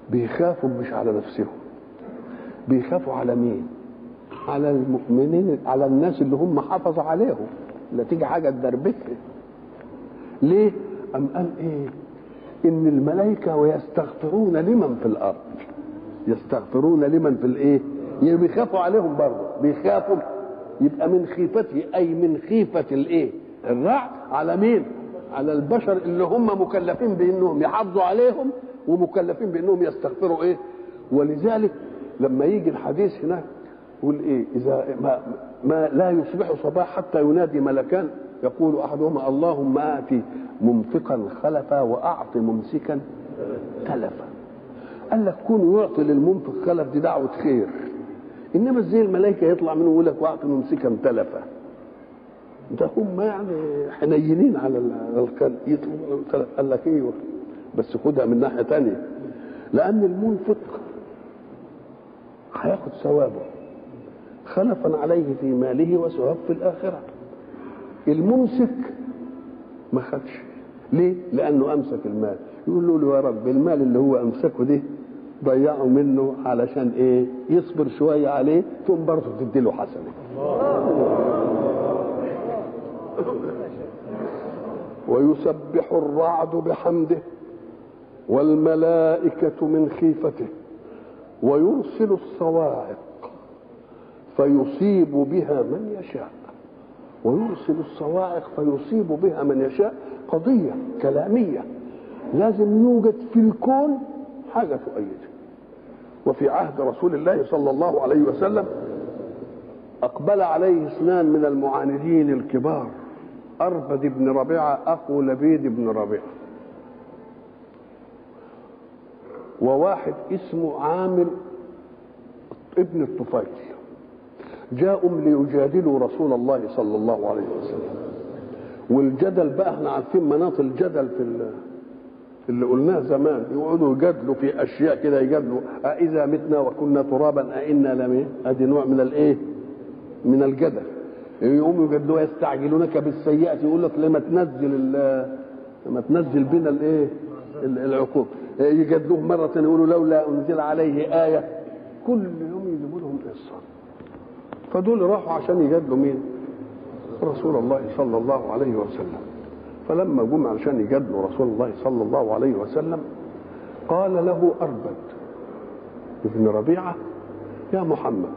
بيخافوا مش على نفسهم بيخافوا على مين على المؤمنين على الناس اللي هم حافظوا عليهم لا تيجي حاجه تدربكها ليه ام قال ايه ان الملائكه ويستغفرون لمن في الارض يستغفرون لمن في الايه يعني بيخافوا عليهم برضه بيخافوا يبقى من خيفته اي من خيفه الايه الرعد على مين على البشر اللي هم مكلفين بانهم يحافظوا عليهم ومكلفين بانهم يستغفروا ايه ولذلك لما يجي الحديث هناك يقول ايه اذا ما, ما لا يصبح صباح حتى ينادي ملكان يقول احدهما اللهم اتي ممسكا خلفا واعط ممسكا تلفا قال لك كون يعطي للمنفق خلف دي دعوه خير انما ازاي الملائكه يطلع منه يقول لك واعط ممسكا تلفا ده هم يعني حنينين على الخلق قال لك ايوه بس خدها من ناحيه تانية لان المنفق هياخد ثوابه خلفا عليه في ماله وثواب في الاخره الممسك ما خدش ليه لانه امسك المال يقول له يا رب المال اللي هو امسكه ده ضيعه منه علشان ايه يصبر شويه عليه ثم برضه تديله حسنه ويسبح الرعد بحمده والملائكة من خيفته ويرسل الصواعق فيصيب بها من يشاء ويرسل الصواعق فيصيب بها من يشاء قضية كلامية لازم يوجد في الكون حاجة تؤيده وفي عهد رسول الله صلى الله عليه وسلم أقبل عليه اثنان من المعاندين الكبار أربد بن ربيعة أخو لبيد بن ربيعة وواحد اسمه عامر ابن الطفيل جاءوا ليجادلوا رسول الله صلى الله عليه وسلم والجدل بقى احنا عارفين مناط الجدل في اللي قلناه زمان يقعدوا يجادلوا في اشياء كده يجادلوا أإذا متنا وكنا ترابا أئنا لم ادي نوع من الايه؟ من الجدل يقوموا يجادلوا يستعجلونك بالسيئة يقول لك لما تنزل لما تنزل بنا الايه؟ العقوبة يجادلوه مرة يقولوا لولا أنزل عليه آية كل يوم يجيبوا لهم قصة فدول راحوا عشان يجادلوا مين؟ رسول الله صلى الله عليه وسلم فلما جم عشان يجادلوا رسول الله صلى الله عليه وسلم قال له أربد ابن ربيعة يا محمد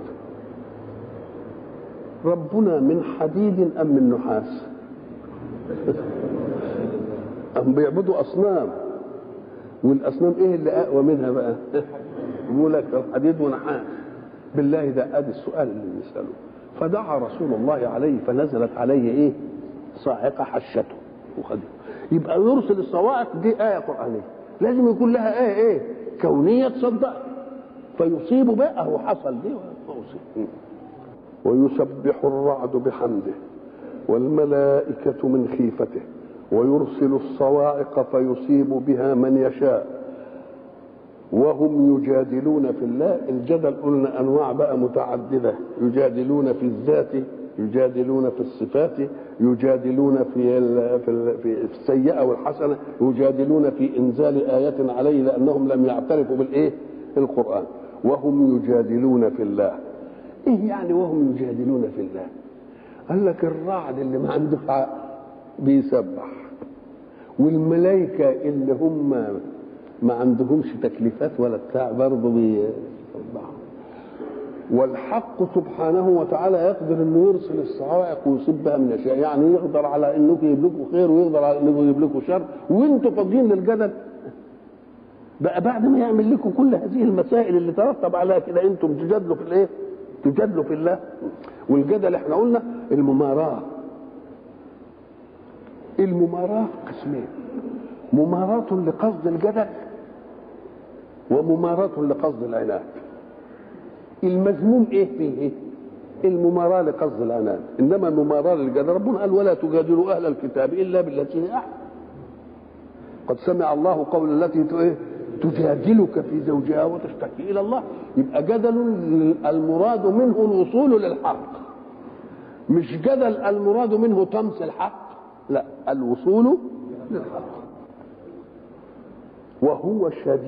ربنا من حديد أم من نحاس أم بيعبدوا أصنام والأصنام إيه اللي أقوى منها بقى يقول لك حديد ونحاس بالله ده ادي السؤال اللي بيساله فدعا رسول الله عليه فنزلت عليه ايه صاعقه حشته وخده يبقى يرسل الصواعق دي ايه قرانيه لازم يكون لها ايه ايه كونيه تصدق فيصيب بقى هو حصل دي ويصيب ويسبح الرعد بحمده والملائكة من خيفته ويرسل الصواعق فيصيب بها من يشاء وهم يجادلون في الله الجدل قلنا انواع بقى متعدده يجادلون في الذات يجادلون في الصفات يجادلون في ال في, ال في السيئه والحسنه يجادلون في انزال ايه عليه لانهم لم يعترفوا بالايه القران وهم يجادلون في الله ايه يعني وهم يجادلون في الله قال لك الرعد اللي ما عنده حق بيسبح والملائكه اللي هم ما عندهمش تكليفات ولا بتاع برضه بيسبحوا والحق سبحانه وتعالى يقدر انه يرسل الصواعق ويصيب بها من يشاء يعني يقدر على انه يجيب لكم خير ويقدر على انه يجيب لكم شر وانتم فاضيين للجدل بقى بعد ما يعمل لكم كل هذه المسائل اللي ترتب عليها كده انتم تجادلوا في الايه؟ تجادلوا في الله والجدل احنا قلنا المماراه المماراه قسمين مماراة لقصد الجدل ومماراة لقصد العناد المذموم ايه فيه ايه المماراة لقصد العناد انما المماراة للجدل ربنا قال ولا تجادلوا اهل الكتاب الا بالتي هي احسن قد سمع الله قول التي ايه تجادلك في زوجها وتشتكي الى الله يبقى جدل المراد منه الوصول للحق مش جدل المراد منه طمس الحق لا الوصول للحق وهو شديد